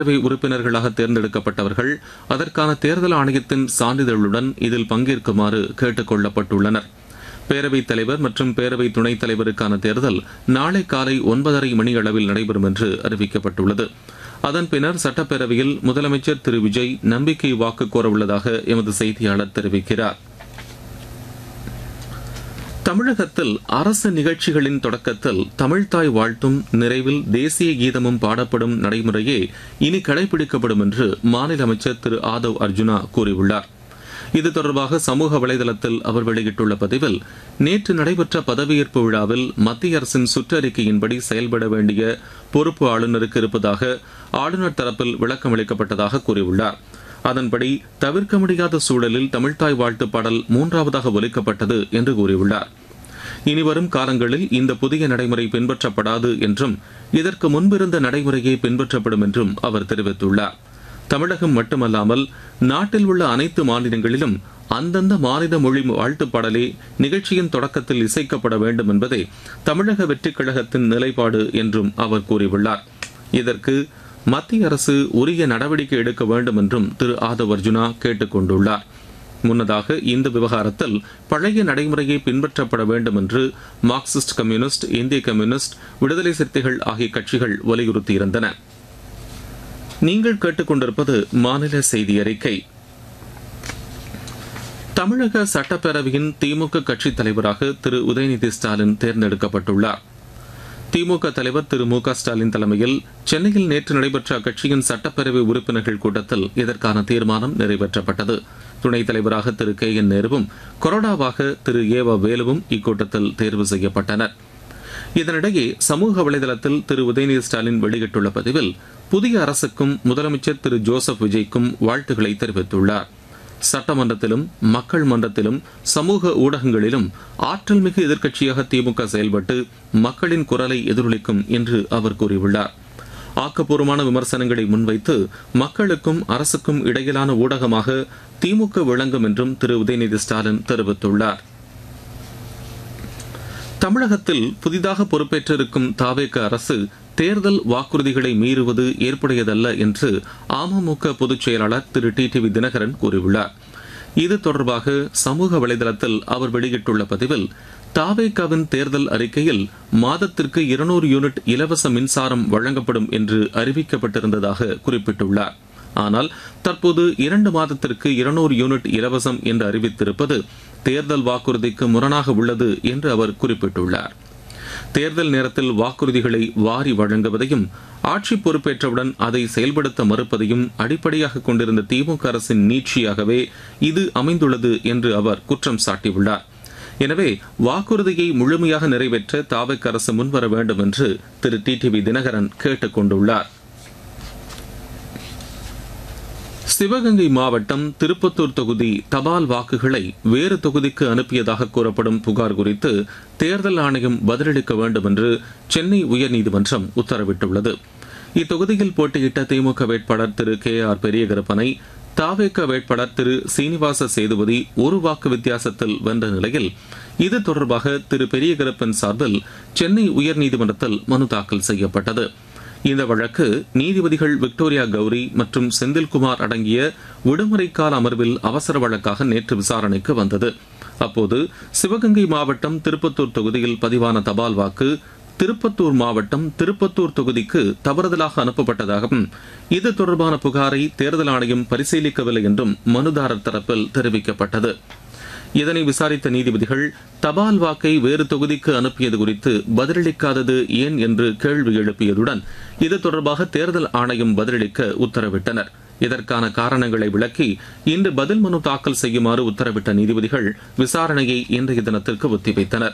பேரவை உறுப்பினர்களாக தேர்ந்தெடுக்கப்பட்டவர்கள் அதற்கான தேர்தல் ஆணையத்தின் சான்றிதழுடன் இதில் பங்கேற்குமாறு கேட்டுக் கொள்ளப்பட்டுள்ளனர் பேரவைத் தலைவர் மற்றும் பேரவை துணைத் தலைவருக்கான தேர்தல் நாளை காலை ஒன்பதரை மணி அளவில் நடைபெறும் என்று அறிவிக்கப்பட்டுள்ளது அதன் பின்னர் சட்டப்பேரவையில் முதலமைச்சர் திரு விஜய் நம்பிக்கை வாக்கு கோரவுள்ளதாக எமது செய்தியாளர் தெரிவிக்கிறார் தமிழகத்தில் அரசு நிகழ்ச்சிகளின் தொடக்கத்தில் தமிழ்தாய் வாழ்த்தும் நிறைவில் தேசிய கீதமும் பாடப்படும் நடைமுறையே இனி கடைபிடிக்கப்படும் என்று மாநில அமைச்சர் திரு ஆதவ் அர்ஜுனா கூறியுள்ளார் இது தொடர்பாக சமூக வலைதளத்தில் அவர் வெளியிட்டுள்ள பதிவில் நேற்று நடைபெற்ற பதவியேற்பு விழாவில் மத்திய அரசின் சுற்றறிக்கையின்படி செயல்பட வேண்டிய பொறுப்பு ஆளுநருக்கு இருப்பதாக ஆளுநர் தரப்பில் விளக்கம் அளிக்கப்பட்டதாக கூறியுள்ளார் அதன்படி தவிர்க்க முடியாத சூழலில் தமிழ்தாய் வாழ்த்து பாடல் மூன்றாவதாக ஒலிக்கப்பட்டது என்று கூறியுள்ளார் இனிவரும் காலங்களில் இந்த புதிய நடைமுறை பின்பற்றப்படாது என்றும் இதற்கு முன்பிருந்த நடைமுறையே பின்பற்றப்படும் என்றும் அவர் தெரிவித்துள்ளார் தமிழகம் மட்டுமல்லாமல் நாட்டில் உள்ள அனைத்து மாநிலங்களிலும் அந்தந்த மாநில மொழி வாழ்த்துப் பாடலே நிகழ்ச்சியின் தொடக்கத்தில் இசைக்கப்பட வேண்டும் என்பதே தமிழக வெற்றிக் கழகத்தின் நிலைப்பாடு என்றும் அவர் கூறியுள்ளார் இதற்கு மத்திய அரசு உரிய நடவடிக்கை எடுக்க வேண்டும் என்றும் திரு ஆதவ் அர்ஜுனா கேட்டுக் கொண்டுள்ளார் முன்னதாக இந்த விவகாரத்தில் பழைய நடைமுறையை பின்பற்றப்பட வேண்டும் என்று மார்க்சிஸ்ட் கம்யூனிஸ்ட் இந்திய கம்யூனிஸ்ட் விடுதலை சிறுத்தைகள் ஆகிய கட்சிகள் வலியுறுத்தியிருந்தன நீங்கள் கேட்டுக்கொண்டிருப்பது மாநில செய்தி அறிக்கை தமிழக சட்டப்பேரவையின் திமுக கட்சித் தலைவராக திரு உதயநிதி ஸ்டாலின் தேர்ந்தெடுக்கப்பட்டுள்ளார் திமுக தலைவர் திரு மு க ஸ்டாலின் தலைமையில் சென்னையில் நேற்று நடைபெற்ற அக்கட்சியின் சட்டப்பேரவை உறுப்பினர்கள் கூட்டத்தில் இதற்கான தீர்மானம் நிறைவேற்றப்பட்டது துணைத் தலைவராக திரு கே என் நேருவும் கொறடாவாக திரு ஏவ வேலுவும் இக்கூட்டத்தில் தேர்வு செய்யப்பட்டனர் இதனிடையே சமூக வலைதளத்தில் திரு உதயநிதி ஸ்டாலின் வெளியிட்டுள்ள பதிவில் புதிய அரசுக்கும் முதலமைச்சர் திரு ஜோசப் விஜய்க்கும் வாழ்த்துக்களை தெரிவித்துள்ளார் சட்டமன்றத்திலும் மக்கள் மன்றத்திலும் சமூக ஊடகங்களிலும் ஆற்றல் மிகு எதிர்க்கட்சியாக திமுக செயல்பட்டு மக்களின் குரலை எதிரொலிக்கும் என்று அவர் கூறியுள்ளார் ஆக்கப்பூர்வமான விமர்சனங்களை முன்வைத்து மக்களுக்கும் அரசுக்கும் இடையிலான ஊடகமாக திமுக விளங்கும் என்றும் திரு உதயநிதி ஸ்டாலின் தெரிவித்துள்ளார் தமிழகத்தில் புதிதாக பொறுப்பேற்றிருக்கும் தாவேக அரசு தேர்தல் வாக்குறுதிகளை மீறுவது ஏற்புடையதல்ல என்று அமமுக பொதுச் செயலாளர் திரு டி டிவி தினகரன் கூறியுள்ளார் இது தொடர்பாக சமூக வலைதளத்தில் அவர் வெளியிட்டுள்ள பதிவில் தாவேகாவின் தேர்தல் அறிக்கையில் மாதத்திற்கு இருநூறு யூனிட் இலவச மின்சாரம் வழங்கப்படும் என்று அறிவிக்கப்பட்டிருந்ததாக குறிப்பிட்டுள்ளார் ஆனால் தற்போது இரண்டு மாதத்திற்கு இருநூறு யூனிட் இலவசம் என்று அறிவித்திருப்பது தேர்தல் வாக்குறுதிக்கு முரணாக உள்ளது என்று அவர் குறிப்பிட்டுள்ளார் தேர்தல் நேரத்தில் வாக்குறுதிகளை வாரி வழங்குவதையும் ஆட்சி பொறுப்பேற்றவுடன் அதை செயல்படுத்த மறுப்பதையும் அடிப்படையாக கொண்டிருந்த திமுக அரசின் நீட்சியாகவே இது அமைந்துள்ளது என்று அவர் குற்றம் சாட்டியுள்ளார் எனவே வாக்குறுதியை முழுமையாக நிறைவேற்ற தாவக் அரசு முன்வர வேண்டும் என்று திரு டி டிவி தினகரன் கேட்டுக் கொண்டுள்ளார் சிவகங்கை மாவட்டம் திருப்பத்தூர் தொகுதி தபால் வாக்குகளை வேறு தொகுதிக்கு அனுப்பியதாக கூறப்படும் புகார் குறித்து தேர்தல் ஆணையம் பதிலளிக்க வேண்டும் என்று சென்னை உயர்நீதிமன்றம் உத்தரவிட்டுள்ளது இத்தொகுதியில் போட்டியிட்ட திமுக வேட்பாளர் திரு கே ஆர் பெரியகருப்பனை தாவேக வேட்பாளர் திரு சீனிவாச சேதுபதி ஒரு வாக்கு வித்தியாசத்தில் வென்ற நிலையில் இது தொடர்பாக திரு பெரியகருப்பன் சார்பில் சென்னை உயர்நீதிமன்றத்தில் மனு தாக்கல் செய்யப்பட்டது இந்த வழக்கு நீதிபதிகள் விக்டோரியா கௌரி மற்றும் செந்தில்குமார் அடங்கிய விடுமுறை கால அமர்வில் அவசர வழக்காக நேற்று விசாரணைக்கு வந்தது அப்போது சிவகங்கை மாவட்டம் திருப்பத்தூர் தொகுதியில் பதிவான தபால் வாக்கு திருப்பத்தூர் மாவட்டம் திருப்பத்தூர் தொகுதிக்கு தவறுதலாக அனுப்பப்பட்டதாகவும் இது தொடர்பான புகாரை தேர்தல் ஆணையம் பரிசீலிக்கவில்லை என்றும் மனுதாரர் தரப்பில் தெரிவிக்கப்பட்டது இதனை விசாரித்த நீதிபதிகள் தபால் வாக்கை வேறு தொகுதிக்கு அனுப்பியது குறித்து பதிலளிக்காதது ஏன் என்று கேள்வி எழுப்பியதுடன் இது தொடர்பாக தேர்தல் ஆணையம் பதிலளிக்க உத்தரவிட்டனர் இதற்கான காரணங்களை விளக்கி இன்று பதில் மனு தாக்கல் செய்யுமாறு உத்தரவிட்ட நீதிபதிகள் விசாரணையை இன்றைய தினத்திற்கு ஒத்திவைத்தனர்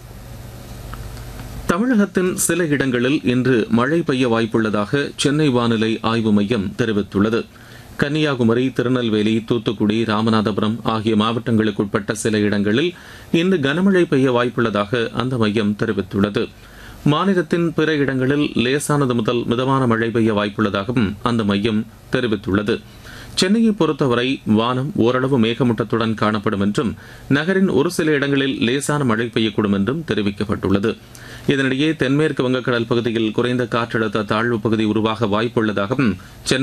தமிழகத்தின் சில இடங்களில் இன்று மழை பெய்ய வாய்ப்புள்ளதாக சென்னை வானிலை ஆய்வு மையம் தெரிவித்துள்ளது கன்னியாகுமரி திருநெல்வேலி தூத்துக்குடி ராமநாதபுரம் ஆகிய மாவட்டங்களுக்குட்பட்ட சில இடங்களில் இன்று கனமழை பெய்ய வாய்ப்புள்ளதாக அந்த மையம் தெரிவித்துள்ளது மாநிலத்தின் பிற இடங்களில் லேசானது முதல் மிதமான மழை பெய்ய வாய்ப்புள்ளதாகவும் அந்த மையம் தெரிவித்துள்ளது சென்னையை பொறுத்தவரை வானம் ஓரளவு மேகமூட்டத்துடன் காணப்படும் என்றும் நகரின் ஒரு சில இடங்களில் லேசான மழை பெய்யக்கூடும் என்றும் தெரிவிக்கப்பட்டுள்ளது இதனிடையே தென்மேற்கு வங்கக்கடல் பகுதியில் குறைந்த காற்றழுத்த தாழ்வு பகுதி உருவாக வாய்ப்புள்ளதாகவும் சென்னை